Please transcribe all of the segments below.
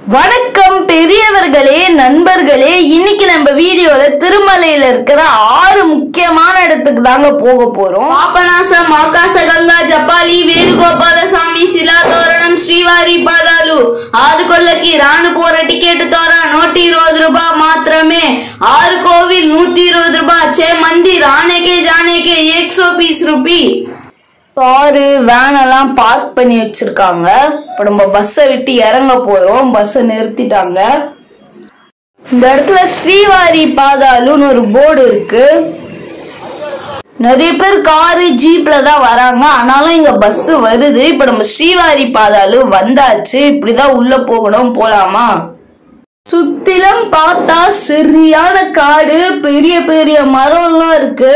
வணக்கம் பெரியவர்களே நண்பர்களே இன்னைக்கு நம்ம வீடியோல திருமலையில இருக்கிற ஆறு முக்கியமான இடத்துக்கு தாங்க போக போறோம் பாபநாசம் ஆகாச கங்கா ஜப்பாலி வேணுகோபாலசாமி శిలా తోరణం శ్రీవారి పాదాలు ఆరు కొల్లకి రాను పోర టికెట్ ద్వారా నూట ఇరవై రూపాయ మాత్రమే ఆరు కోవిల్ నూத்தி இருபது ரூபாய் छह मंदिर आने के जाने के एक सौ बीस रुपी காரு வேன் எல்லாம் பார்க் பண்ணி வச்சிருக்காங்க இப்போ நம்ம பஸ்ஸை விட்டு இறங்க போறோம் பஸ்ஸை நிறுத்திட்டாங்க இந்த இடத்துல ஸ்ரீவாரி பாதாளுன்னு ஒரு போர்டு இருக்கு நிறைய பேர் காரு ஜீப்ல தான் வராங்க ஆனாலும் இங்க பஸ் வருது இப்ப நம்ம ஸ்ரீவாரி பாதாளு வந்தாச்சு இப்படிதான் உள்ள போகணும் போலாமா சுத்திலும் பார்த்தா சரியான காடு பெரிய பெரிய மரம்லாம் இருக்கு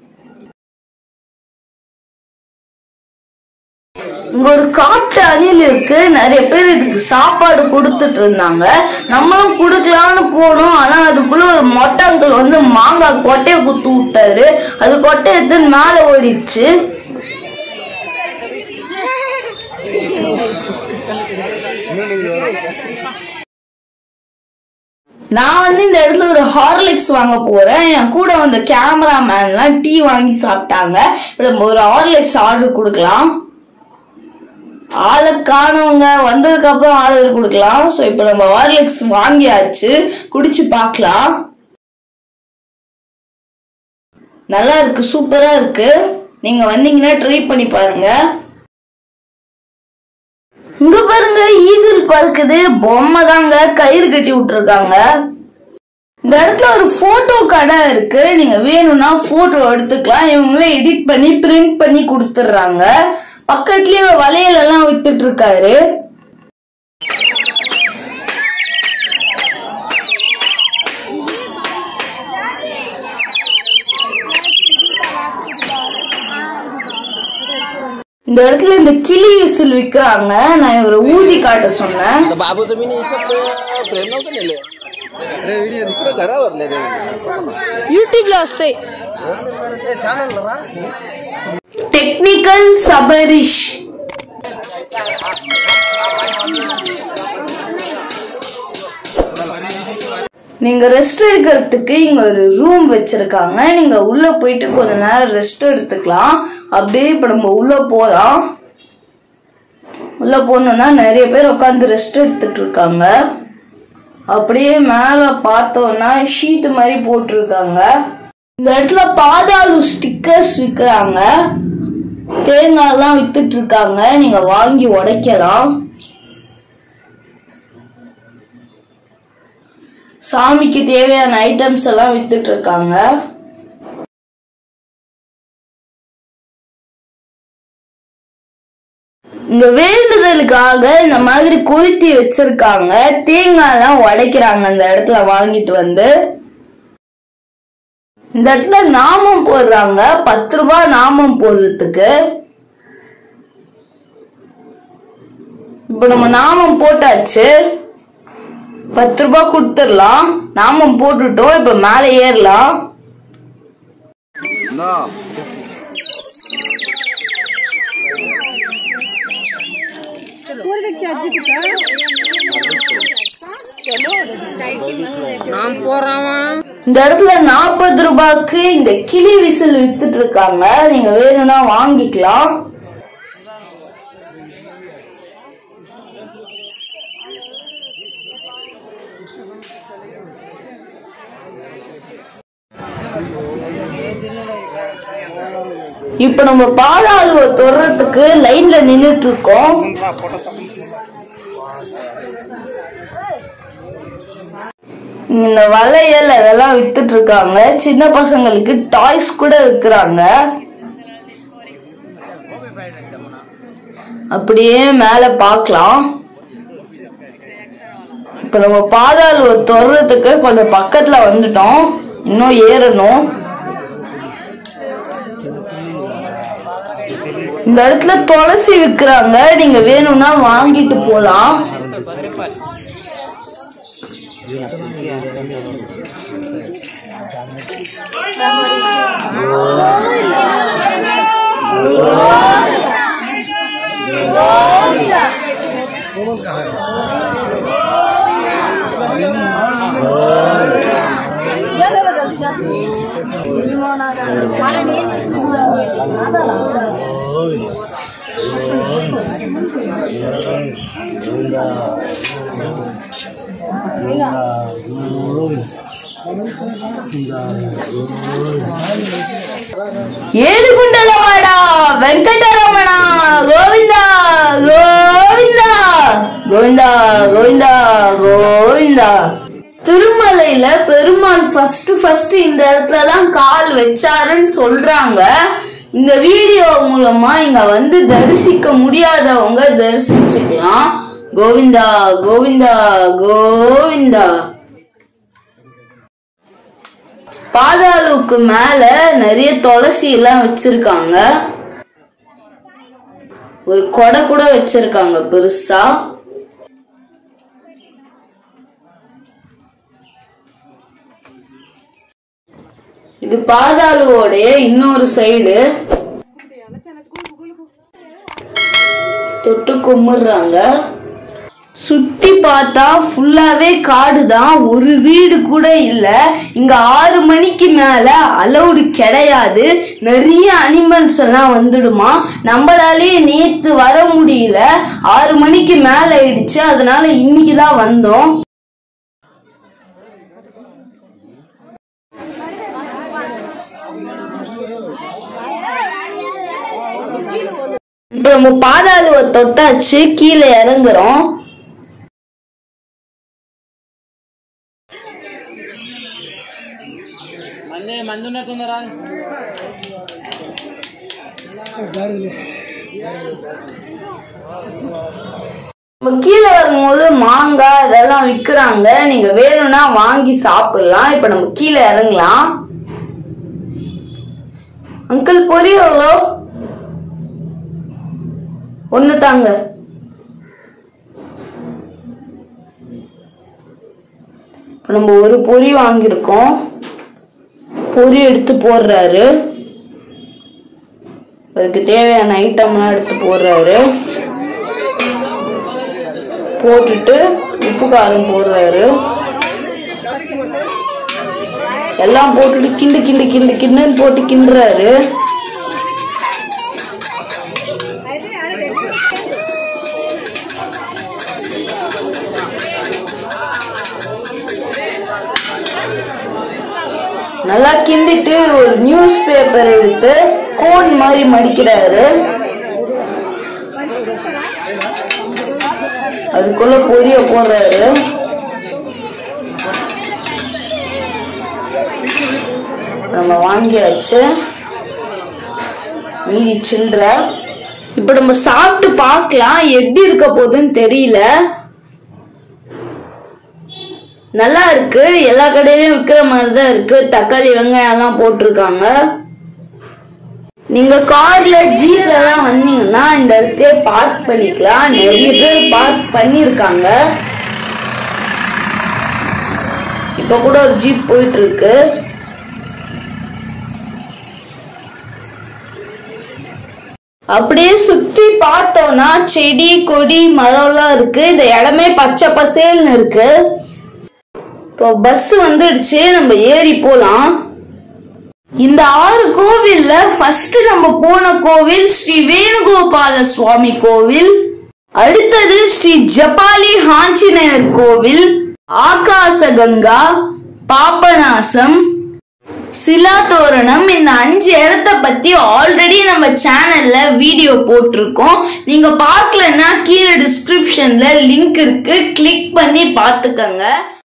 இங்க ஒரு காட்டு அணில் இருக்கு நிறைய பேர் இதுக்கு சாப்பாடு கொடுத்துட்டு இருந்தாங்க நம்மளும் கொடுக்கலான்னு போனோம் ஆனா அதுக்குள்ள ஒரு மொட்டை அங்கிள் வந்து மாங்காய் கொட்டையை குத்து விட்டாரு அது கொட்டை எடுத்து மேல ஓடிடுச்சு நான் வந்து இந்த இடத்துல ஒரு ஹார்லிக்ஸ் வாங்க போறேன் என் கூட வந்த கேமராமேன்லாம் டீ வாங்கி சாப்பிட்டாங்க இப்போ நம்ம ஒரு ஹார்லிக்ஸ் ஆர்டர் கொடுக்கலாம் ஆளை காணவங்க வந்ததுக்கு அப்புறம் ஆர்டர் கொடுக்கலாம் ஸோ இப்போ நம்ம ஹார்லிக்ஸ் வாங்கியாச்சு குடிச்சு பார்க்கலாம் நல்லா இருக்கு சூப்பரா இருக்கு நீங்க வந்தீங்கன்னா ட்ரை பண்ணி பாருங்க இங்க பாருங்க ஈகிள் பறக்குது பொம்மை தாங்க கயிறு கட்டி விட்டுருக்காங்க இந்த இடத்துல ஒரு போட்டோ கடை இருக்கு நீங்க வேணும்னா போட்டோ எடுத்துக்கலாம் இவங்களே எடிட் பண்ணி பிரிண்ட் பண்ணி கொடுத்துட்றாங்க பக்கத்துலயே வளையல் எல்லாம் வித்துட்டு இருக்காரு இந்த இடத்துல இந்த கிளி விசில் விக்கிறாங்க நான் இவரை ஊதி காட்ட சொன்னேன் तर बाबू तुम्ही नाही इथं प्रेम नव्हतं नेले इकडे घरावरले रे యూట్యూబ్లో వస్తాయి టెక్నికల్ సబరిష్ நீங்க ரெஸ்ட் எடுக்கிறதுக்கு இங்க ஒரு ரூம் வச்சிருக்காங்க நீங்க உள்ள போயிட்டு கொஞ்ச நேரம் ரெஸ்ட் எடுத்துக்கலாம் அப்படியே இப்ப நம்ம உள்ள போலாம் உள்ள போனோம்னா நிறைய பேர் உட்காந்து ரெஸ்ட் எடுத்துட்டு இருக்காங்க அப்படியே மேல பார்த்தோம்னா ஷீட் மாதிரி போட்டிருக்காங்க இந்த இடத்துல பாதாளு ஸ்டிக்கர்ஸ் விற்கிறாங்க தேங்காய்லாம் வித்துட்டு இருக்காங்க நீங்க வாங்கி உடைக்கலாம் சாமிக்கு தேவையான ஐட்டம்ஸ் எல்லாம் வித்துட்டு இருக்காங்க இங்க வேண்டுதலுக்காக இந்த மாதிரி கொளுத்தி வச்சிருக்காங்க தேங்காய்லாம் உடைக்கிறாங்க அந்த இடத்துல வாங்கிட்டு வந்து இந்த இடத்துல நாமம் போடுறாங்க பத்து ரூபாய் நாமம் போடுறதுக்கு இப்ப நம்ம நாமம் போட்டாச்சு பத்து ரூபாய் கொடுத்துடலாம் நாமம் போட்டுட்டோம் இப்ப மேல ஏறலாம் இந்த இடத்துல நாற்பது ரூபாய்க்கு இந்த கிளி விசில் வித்துட்டு இருக்காங்க நீங்க வேணும்னா வாங்கிக்கலாம் இப்ப நம்ம பாலாளுவை தொடுறதுக்கு லைன்ல நின்னுட்டு இருக்கோம் இந்த வளையல் அதெல்லாம் வித்துட்டு இருக்காங்க சின்ன பசங்களுக்கு டாய்ஸ் கூட விற்கிறாங்க அப்படியே மேல பார்க்கலாம் இப்ப நம்ம பாதாள தொடுறதுக்கு கொஞ்சம் பக்கத்துல வந்துட்டோம் இன்னும் ஏறணும் இந்த இடத்துல துளசி விற்கிறாங்க நீங்க வேணும்னா வாங்கிட்டு போலாம் ఏడుగుండలవాడ వెంకటరమణ గోవింద గోవింద గోవింద గోవింద గోవింద திருமலையில பெருமாள் ஃபர்ஸ்ட் ஃபர்ஸ்ட் இந்த இடத்துல தான் கால் வச்சாருன்னு சொல்றாங்க இந்த வீடியோ மூலமா இங்க வந்து தரிசிக்க முடியாதவங்க தரிசிச்சுக்கலாம் கோவிந்தா கோவிந்தா கோவிந்தா பாதாளுக்கு மேல நிறைய துளசி எல்லாம் வச்சிருக்காங்க ஒரு கொடை கூட வச்சிருக்காங்க பெருசா இது பாதாளுவோடைய இன்னொரு சைடு தொட்டு கும்பிடுறாங்க சுத்தி பார்த்தா ஃபுல்லாவே காடு தான் ஒரு வீடு கூட இல்ல இங்க ஆறு மணிக்கு மேல அலௌடு கிடையாது நிறைய அனிமல்ஸ் எல்லாம் வந்துடுமா நம்மளாலே நேத்து வர முடியல ஆறு மணிக்கு மேல ஆயிடுச்சு அதனால இன்னைக்கு தான் வந்தோம் இப்ப நம்ம பாதாளுவை தொட்டாச்சு கீழே இறங்குறோம் మంది మంది ఉన్నట్టుందరా நம்ம கீழே வரும்போது மாங்காய் இதெல்லாம் விற்கிறாங்க நீங்க வேணும்னா வாங்கி சாப்பிடலாம் இப்ப நம்ம கீழே இறங்கலாம் அங்கிள் பொரி எவ்வளோ ஒன்று தாங்க இப்போ நம்ம ஒரு பொரி வாங்கியிருக்கோம் பொரி எடுத்து போடுறாரு அதுக்கு தேவையான ஐட்டம்லாம் எடுத்து போடுறாரு போட்டுட்டு உப்பு காரம் போடுறாரு எல்லாம் போட்டுட்டு கிண்டு கிண்டு கிண்டு கிண்டுன்னு போட்டு கிண்டுறாரு நல்லா கிண்டிட்டு ஒரு நியூஸ் பேப்பர் எடுத்து கோன் மாதிரி மடிக்கிறாரு அதுக்குள்ள பொரிய போடுறாரு நம்ம வாங்கியாச்சு மீதி சில்லற இப்ப நம்ம சாப்பிட்டு பார்க்கலாம் எப்படி இருக்க போகுதுன்னு தெரியல நல்லா இருக்கு எல்லா கடையிலயும் விற்கிற மாதிரி தான் இருக்கு தக்காளி வெங்காயம் எல்லாம் போட்டிருக்காங்க நீங்க கார்ல ஜீப்ல எல்லாம் வந்தீங்கன்னா இந்த இடத்துல பார்க் பண்ணிக்கலாம் நிறைய பேர் பார்க் பண்ணிருக்காங்க இப்ப கூட ஒரு ஜீப் போயிட்டு இருக்கு அப்படியே சுத்தி பார்த்தோம்னா செடி கொடி மரம்லாம் இருக்கு இந்த இடமே பச்சை பசேல்னு இருக்கு இப்போ பஸ் வந்துடுச்சு நம்ம ஏறி போலாம் இந்த ஆறு கோவில்ல ஃபர்ஸ்ட் நம்ம போன கோவில் ஸ்ரீ வேணுகோபால சுவாமி கோவில் அடுத்தது ஸ்ரீ ஜப்பாலி ஆஞ்சநேயர் கோவில் ஆகாச கங்கா பாபநாசம் சிலா தோரணம் இந்த அஞ்சு இடத்த பத்தி ஆல்ரெடி நம்ம சேனல்ல வீடியோ போட்டிருக்கோம் நீங்க பார்க்கலன்னா கீழே டிஸ்கிரிப்ஷன்ல லிங்க் இருக்கு கிளிக் பண்ணி பார்த்துக்கங்க